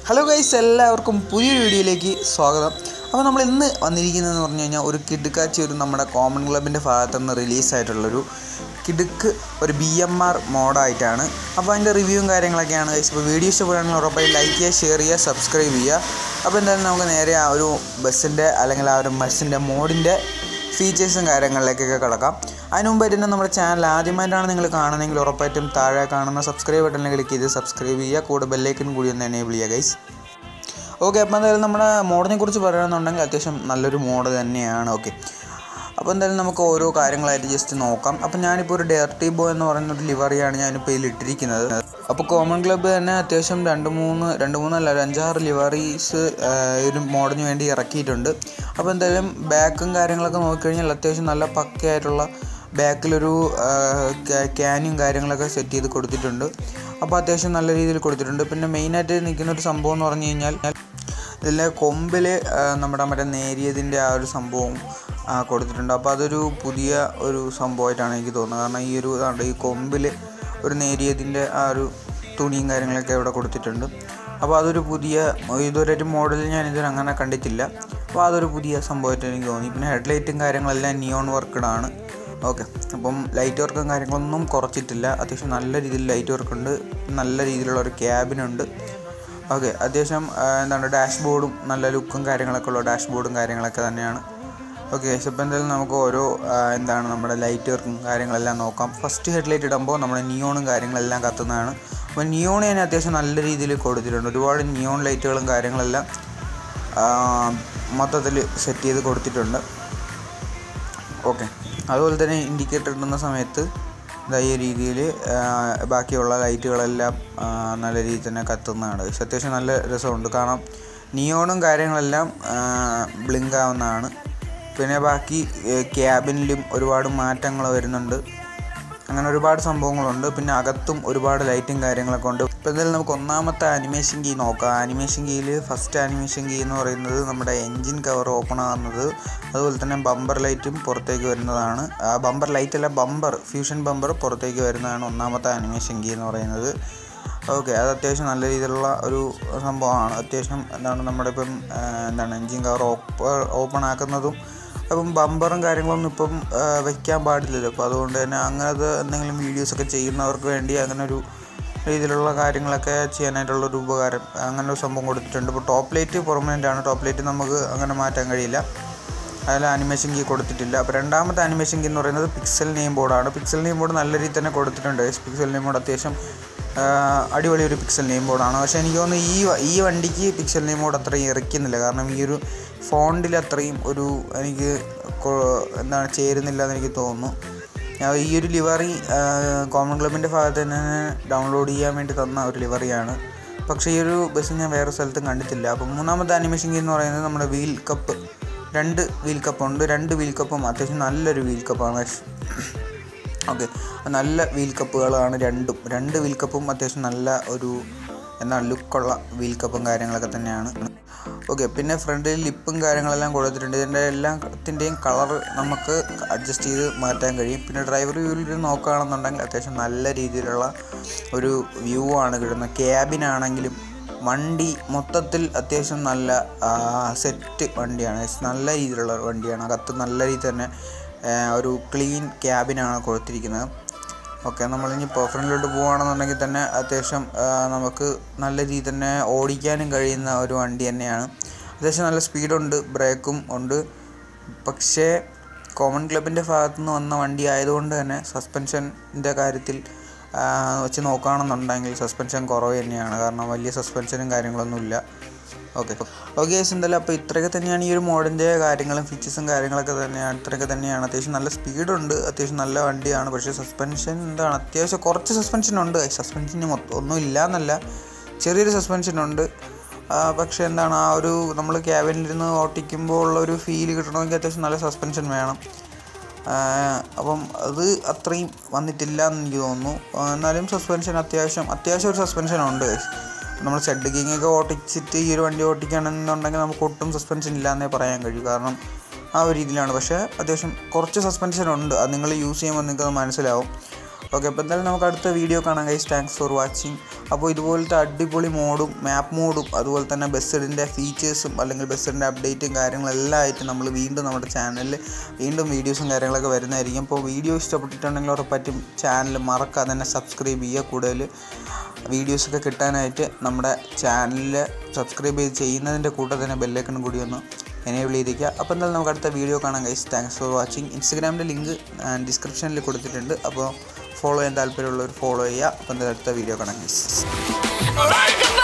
hello guys എല്ലാവർക്കും പുതിയൊരു വീഡിയോയിലേക്ക് സ്വാഗതം അപ്പോൾ നമ്മൾ ഇന്ന് വന്നിരിക്കുന്നതെന്ന് പറഞ്ഞു കഴിഞ്ഞാൽ ഒരു കിടുക്കാച്ചി ഒരു നമ്മുടെ കോമൺ ക്ലബിൻ്റെ ഭാഗത്തു നിന്ന് റിലീസായിട്ടുള്ളൊരു കിടുക്ക് ഒരു ബി എം ആർ മോഡായിട്ടാണ് അപ്പോൾ അതിൻ്റെ റിവ്യൂവും കാര്യങ്ങളൊക്കെയാണ് ഗൈസ് അപ്പോൾ വീഡിയോ ഇഷ്ടപ്പെടുകയാണെങ്കിൽ ഉറപ്പായി ലൈക്ക് ചെയ്യുക ഷെയർ ചെയ്യുക സബ്സ്ക്രൈബ് ചെയ്യുക അപ്പോൾ എന്തായാലും നമുക്ക് നേരെ ആ ഒരു ബസ്സിൻ്റെ അല്ലെങ്കിൽ ആ ഒരു ബസ്സിൻ്റെ മോഡിൻ്റെ ഫീച്ചേഴ്സും കാര്യങ്ങളിലേക്കൊക്കെ കിടക്കാം അതിന് മുമ്പായിട്ട് തന്നെ നമ്മുടെ ചാനൽ ആദ്യമായിട്ടാണ് നിങ്ങൾ കാണുന്നതെങ്കിൽ ഉറപ്പായിട്ടും താഴെ കാണുന്ന സബ്സ്ക്രൈബ് ബട്ടണിൽ ക്ലിക്ക് ചെയ്ത് സബ്സ്ക്രൈബ് ചെയ്യുക കൂടെ ബെല്ലൈക്കൻ കൂടി ഒന്ന് എനേബിൾ ചെയ്യുക ഗൈസ് ഓക്കെ അപ്പോൾ എന്തായാലും നമ്മുടെ മോഡിനെ കുറിച്ച് പറയുകയാണെന്നുണ്ടെങ്കിൽ അത്യാവശ്യം നല്ലൊരു മോഡ് തന്നെയാണ് ഓക്കെ അപ്പോൾ എന്തായാലും നമുക്ക് ഓരോ കാര്യങ്ങളായിട്ട് ജസ്റ്റ് നോക്കാം അപ്പോൾ ഞാനിപ്പോൾ ഒരു ഡയർട്ടി ബോ എന്ന് പറയുന്ന ഒരു ലിവറിയാണ് ഞാനിപ്പോൾ ഇതിൽ ഇട്ടിരിക്കുന്നത് അപ്പോൾ കോമൺ ക്ലബ്ബ് തന്നെ അത്യാവശ്യം രണ്ട് മൂന്ന് രണ്ട് മൂന്നല്ല ഒരു അഞ്ചാറ് ലിവറീസ് ഒരു മോഡിന് വേണ്ടി ഇറക്കിയിട്ടുണ്ട് അപ്പോൾ എന്തായാലും ബാക്കും കാര്യങ്ങളൊക്കെ നോക്കിക്കഴിഞ്ഞാൽ അത്യാവശ്യം നല്ല പക്കയായിട്ടുള്ള ബാക്കിലൊരു ക്യാനും കാര്യങ്ങളൊക്കെ സെറ്റ് ചെയ്ത് കൊടുത്തിട്ടുണ്ട് അപ്പോൾ അത്യാവശ്യം നല്ല രീതിയിൽ കൊടുത്തിട്ടുണ്ട് പിന്നെ മെയിനായിട്ട് നിൽക്കുന്ന ഒരു സംഭവം എന്ന് പറഞ്ഞു കഴിഞ്ഞാൽ ഇതിലെ കൊമ്പിൽ നമ്മുടെ മറ്റേ നേരിയതിൻ്റെ ആ ഒരു സംഭവം ആ, കൊടുത്തിട്ടുണ്ട് അപ്പോൾ അതൊരു പുതിയ ഒരു സംഭവമായിട്ടാണ് എനിക്ക് തോന്നുന്നത് കാരണം ഈ ഒരു ഇതാണ്ട് ഈ കൊമ്പിൽ ഒരു നേരിയതിൻ്റെ ആ ഒരു തുണിയും കാര്യങ്ങളൊക്കെ ഇവിടെ കൊടുത്തിട്ടുണ്ട് അപ്പോൾ അതൊരു പുതിയ ഇതുവരെ മോഡൽ ഞാൻ ഇതുവരെ അങ്ങനെ കണ്ടിട്ടില്ല അപ്പോൾ അതൊരു പുതിയ സംഭവമായിട്ട് എനിക്ക് തോന്നി പിന്നെ ഹെഡ്ലൈറ്റും കാര്യങ്ങളെല്ലാം നിയോൺ വർക്കഡ് ആണ് ഓക്കെ അപ്പം ലൈറ്റ് വർക്കും കാര്യങ്ങളൊന്നും കുറച്ചിട്ടില്ല അത്യാവശ്യം നല്ല രീതിയിൽ ലൈറ്റ് വർക്ക് ഉണ്ട് നല്ല രീതിയിലുള്ള ഒരു ക്യാബിനുണ്ട് ഓക്കെ അത്യാവശ്യം ആ, എന്താണ് ഡാഷ് ബോർഡും നല്ല ലുക്കും കാര്യങ്ങളൊക്കെ ഉള്ള ഡാഷ് ബോർഡും കാര്യങ്ങളൊക്കെ തന്നെയാണ് ഓക്കെ ഇപ്പോൾ എന്തായാലും നമുക്ക് ഓരോ ആ, എന്താണ് നമ്മുടെ ലൈറ്റ് വർക്കും കാര്യങ്ങളെല്ലാം നോക്കാം ഫസ്റ്റ് ഹെഡ്ലൈറ്റ് ഇടുമ്പോൾ നമ്മുടെ നിയോണും കാര്യങ്ങളെല്ലാം കത്തുന്നതാണ് അപ്പോൾ നിയോൺ തന്നെ അത്യാവശ്യം നല്ല രീതിയിൽ കൊടുത്തിട്ടുണ്ട് ഒരുപാട് നിയോൺ ലൈറ്റുകളും കാര്യങ്ങളെല്ലാം മൊത്തത്തിൽ സെറ്റ് ചെയ്ത് കൊടുത്തിട്ടുണ്ട് ഓക്കെ അതുപോലെ തന്നെ ഇൻഡിക്കേറ്റർ ഇടുന്ന സമയത്ത് ഇതാ ഈ രീതിയിൽ ബാക്കിയുള്ള ലൈറ്റുകളെല്ലാം ആ, നല്ല രീതിയിൽ തന്നെ കത്തുന്നതാണ് പക്ഷെ അത്യാവശ്യം നല്ല രസമുണ്ട് കാരണം നിയോണും കാര്യങ്ങളെല്ലാം ബ്ലിങ്ക് ആവുന്നതാണ് പിന്നെ ബാക്കി ക്യാബിനിലും ഒരുപാട് മാറ്റങ്ങൾ വരുന്നുണ്ട് അങ്ങനെ ഒരുപാട് സംഭവങ്ങളുണ്ട് പിന്നെ അകത്തും ഒരുപാട് ലൈറ്റും കാര്യങ്ങളൊക്കെ ഉണ്ട് ഇപ്പോൾ എന്തായാലും നമുക്ക് ഒന്നാമത്തെ ആനിമേഷൻ കീ നോക്കാം ആനിമേഷൻ കീയിൽ ഫസ്റ്റ് ആനിമേഷൻ കീ എന്ന് പറയുന്നത് നമ്മുടെ എൻജിൻ കവർ ഓപ്പൺ ആകുന്നത് അതുപോലെ തന്നെ ബമ്പർ ലൈറ്റും പുറത്തേക്ക് വരുന്നതാണ് ആ ബമ്പർ ലൈറ്റ് അല്ല ബമ്പർ ഫ്യൂഷൻ ബമ്പർ പുറത്തേക്ക് വരുന്നതാണ് ഒന്നാമത്തെ ആനിമേഷൻ കീ എന്ന് പറയുന്നത് ഓക്കെ അത് അത്യാവശ്യം നല്ല രീതിയിലുള്ള ഒരു സംഭവമാണ് അത്യാവശ്യം എന്താണ് നമ്മുടെ ഇപ്പം ആ, എന്താണ് എൻജിൻ കവർ ഓപ്പൺ ആക്കുന്നതും അപ്പം ബമ്പറും കാര്യങ്ങളൊന്നും ഇപ്പം ആ, വെക്കാൻ പാടില്ലല്ലോ അപ്പോൾ അതുകൊണ്ട് തന്നെ അങ്ങനത്തെ എന്തെങ്കിലും വീഡിയോസൊക്കെ ചെയ്യുന്നവർക്ക് വേണ്ടി അങ്ങനെ ഒരു രീതിയിലുള്ള കാര്യങ്ങളൊക്കെ ചെയ്യാനായിട്ടുള്ള ഒരു ഉപകാരം അങ്ങനെ ഒരു സംഭവം കൊടുത്തിട്ടുണ്ട് ഇപ്പോൾ ടോപ്പ് ലൈറ്റ് പെർമനൻ്റ് ആണ് ടോപ്പ് ലൈറ്റ് നമുക്ക് അങ്ങനെ മാറ്റാൻ കഴിയില്ല അതിൽ ആനിമേഷൻ കീ കൊടുത്തിട്ടില്ല അപ്പോൾ രണ്ടാമത്തെ ആനിമേഷൻ കീ എന്ന് പറയുന്നത് പിക്സൽ നെയിം ബോർഡാണ് പിക്സൽ നെയിം ബോർഡ് നല്ല രീതിയിൽ തന്നെ കൊടുത്തിട്ടുണ്ട് പിക്സൽ നെയിം ബോർഡ് അത്യാവശ്യം ആ, അടിപൊളി ഒരു പിക്സൽ നെയിം ബോർഡാണ് പക്ഷേ എനിക്ക് തോന്നുന്നു ഈ വ- ഈ വണ്ടിക്ക് പിക്സൽ നെയിം ബോർഡ് അത്രയും ഇറക്കുന്നില്ല കാരണം ഈ ഒരു ഫോണ്ടിൽ അത്രയും ഒരു എനിക്ക് കൊ- എന്താണ് ചേരുന്നില്ല എന്ന് എനിക്ക് തോന്നുന്നു ഞാൻ ഈ ഒരു ലിവറി കോമൺ ക്ലബിൻ്റെ ഭാഗത്ത് തന്നെ ഡൗൺലോഡ് ചെയ്യാൻ വേണ്ടി തന്ന ഒരു ലിവറിയാണ് പക്ഷേ ഈ ഒരു ബസ് ഞാൻ വേറെ സ്ഥലത്തും കണ്ടിട്ടില്ല അപ്പോൾ മൂന്നാമത്തെ ആനിമേഷൻ കീ എന്ന് പറയുന്നത് നമ്മുടെ വീൽ കപ്പ് രണ്ട് വീൽ കപ്പുണ്ട് രണ്ട് വീൽ കപ്പും അത്യാവശ്യം നല്ലൊരു വീൽ കപ്പാണ് ഓക്കെ നല്ല വീൽ കപ്പുകളാണ് രണ്ടും രണ്ട് വീൽ കപ്പും അത്യാവശ്യം നല്ല ഒരു എന്താണ് ലുക്കുള്ള വീൽ കപ്പും കാര്യങ്ങളൊക്കെ തന്നെയാണ് ഓക്കെ പിന്നെ ഫ്രണ്ടിൽ ലിപ്പും കാര്യങ്ങളെല്ലാം കൊടുത്തിട്ടുണ്ട് ഇതിൻ്റെ എല്ലാത്തിൻ്റെയും കളർ നമുക്ക് അഡ്ജസ്റ്റ് ചെയ്ത് മാറ്റാൻ കഴിയും പിന്നെ ഡ്രൈവർ വ്യൂവിൽ നോക്കുകയാണെന്നുണ്ടെങ്കിൽ അത്യാവശ്യം നല്ല രീതിയിലുള്ള ഒരു വ്യൂ ആണ് കിട്ടുന്നത് ക്യാബിനാണെങ്കിലും വണ്ടി മൊത്തത്തിൽ അത്യാവശ്യം നല്ല സെറ്റ് വണ്ടിയാണ് നല്ല രീതിയിലുള്ള ഒരു വണ്ടിയാണ് അകത്ത് നല്ല രീതിയിൽ തന്നെ ആ, ഒരു ക്ലീൻ ക്യാബിനാണ് കൊടുത്തിരിക്കുന്നത് ഓക്കെ നമ്മളിനി പെർഫറൻറ്റിലോട്ട് പോവുകയാണെന്നുണ്ടെങ്കിൽ തന്നെ അത്യാവശ്യം ആ, നമുക്ക് നല്ല രീതിയിൽ തന്നെ ഓടിക്കാനും കഴിയുന്ന ഒരു വണ്ടി തന്നെയാണ് അത്യാവശ്യം നല്ല സ്പീഡുണ്ട് ബ്രേക്കും ഉണ്ട് പക്ഷേ കോമൺ ക്ലബിൻ്റെ ഭാഗത്തു നിന്ന് വന്ന വണ്ടി ആയതുകൊണ്ട് തന്നെ സസ്പെൻഷൻ്റെ കാര്യത്തിൽ ആ, വെച്ച് നോക്കുകയാണെന്നുണ്ടെങ്കിൽ സസ്പെൻഷൻ കുറവ് തന്നെയാണ് കാരണം വലിയ സസ്പെൻഷനും കാര്യങ്ങളൊന്നുമില്ല ഓക്കെ ഓക്കെ എന്തായാലും അപ്പോൾ ഇത്രയൊക്കെ തന്നെയാണ് ഈ ഒരു മോഡിൻ്റെ കാര്യങ്ങളും ഫീച്ചേഴ്സും കാര്യങ്ങളൊക്കെ തന്നെയാണ് ഇത്രയൊക്കെ തന്നെയാണ് അത്യാവശ്യം നല്ല സ്പീഡുണ്ട് അത്യാവശ്യം നല്ല വണ്ടിയാണ് പക്ഷേ സസ്പെൻഷൻ എന്താണ് അത്യാവശ്യം കുറച്ച് സസ്പെൻഷൻ ഉണ്ട് സസ്പെൻഷന് മൊത്തം ഒന്നും ഇല്ല എന്നല്ല ചെറിയൊരു സസ്പെൻഷൻ ഉണ്ട് ആ, പക്ഷേ എന്താണ് ആ ഒരു നമ്മൾ ക്യാബിനിലിരുന്ന് ഓട്ടിക്കുമ്പോൾ ഉള്ള ഒരു ഫീൽ കിട്ടണമെങ്കിൽ അത്യാവശ്യം നല്ല സസ്പെൻഷൻ വേണം ആ, അപ്പം അത് അത്രയും വന്നിട്ടില്ല എന്ന് എനിക്ക് തോന്നുന്നു ആ, എന്നാലും സസ്പെൻഷൻ അത്യാവശ്യം അത്യാവശ്യം ഒരു സസ്പെൻഷൻ ഉണ്ട് നമ്മൾ സെഡ് കിങ് ഒക്കെ ഓട്ടിച്ചിട്ട് ഈ ഒരു വണ്ടി ഓട്ടിക്കുകയാണെന്നുണ്ടെങ്കിൽ നമുക്ക് ഒട്ടും സസ്പെൻഷൻ ഇല്ല എന്നേ പറയാൻ കഴിയും കാരണം ആ ഒരു രീതിയിലാണ് പക്ഷേ അത്യാവശ്യം കുറച്ച് സസ്പെൻഷൻ ഉണ്ട് അത് നിങ്ങൾ യൂസ് ചെയ്യുമ്പോൾ നിങ്ങൾക്ക് അത് മനസ്സിലാവും ഓക്കെ അപ്പോൾ എന്തായാലും നമുക്ക് അടുത്ത വീഡിയോ കാണാം ഗൈസ് താങ്ക്സ് ഫോർ വാച്ചിങ് അപ്പോൾ ഇതുപോലത്തെ അടിപൊളി മോഡും മാപ്പ് മോഡും അതുപോലെ തന്നെ ബസ്സിഡിൻ്റെ ഫീച്ചേഴ്സും അല്ലെങ്കിൽ ബസ്സിഡിൻ്റെ അപ്ഡേറ്റും കാര്യങ്ങളെല്ലാം ആയിട്ട് നമ്മൾ വീണ്ടും നമ്മുടെ ചാനലിൽ വീണ്ടും വീഡിയോസും കാര്യങ്ങളൊക്കെ വരുന്നതായിരിക്കും അപ്പോൾ വീഡിയോ ഇഷ്ടപ്പെട്ടിട്ടുണ്ടെങ്കിൽ ഉറപ്പായിട്ടും ചാനൽ മറക്കാതെ തന്നെ സബ്സ്ക്രൈബ് ചെയ്യുക കൂടുതൽ വീഡിയോസൊക്കെ കിട്ടാനായിട്ട് നമ്മുടെ ചാനലിൽ സബ്സ്ക്രൈബ് ചെയ്ത് ചെയ്യുന്നതിൻ്റെ കൂടെ തന്നെ ബെല്ലൈക്കൺ കൂടി ഒന്ന് എനേബിൾ ചെയ്തിരിക്കുക അപ്പോൾ എന്തായാലും നമുക്ക് അടുത്ത വീഡിയോ കാണാം ഗൈസ് താങ്ക്സ് ഫോർ വാച്ചിങ് ഇൻസ്റ്റഗ്രാമിൻ്റെ ലിങ്ക് ഡിസ്ക്രിപ്ഷനിൽ കൊടുത്തിട്ടുണ്ട് അപ്പോൾ ഫോളോ ചെയ്യാൻ താല്പര്യമുള്ളവർ ഫോളോ ചെയ്യുക അപ്പോൾ എന്തായാലും അടുത്ത വീഡിയോ കാണാം ഗൈസ് Like a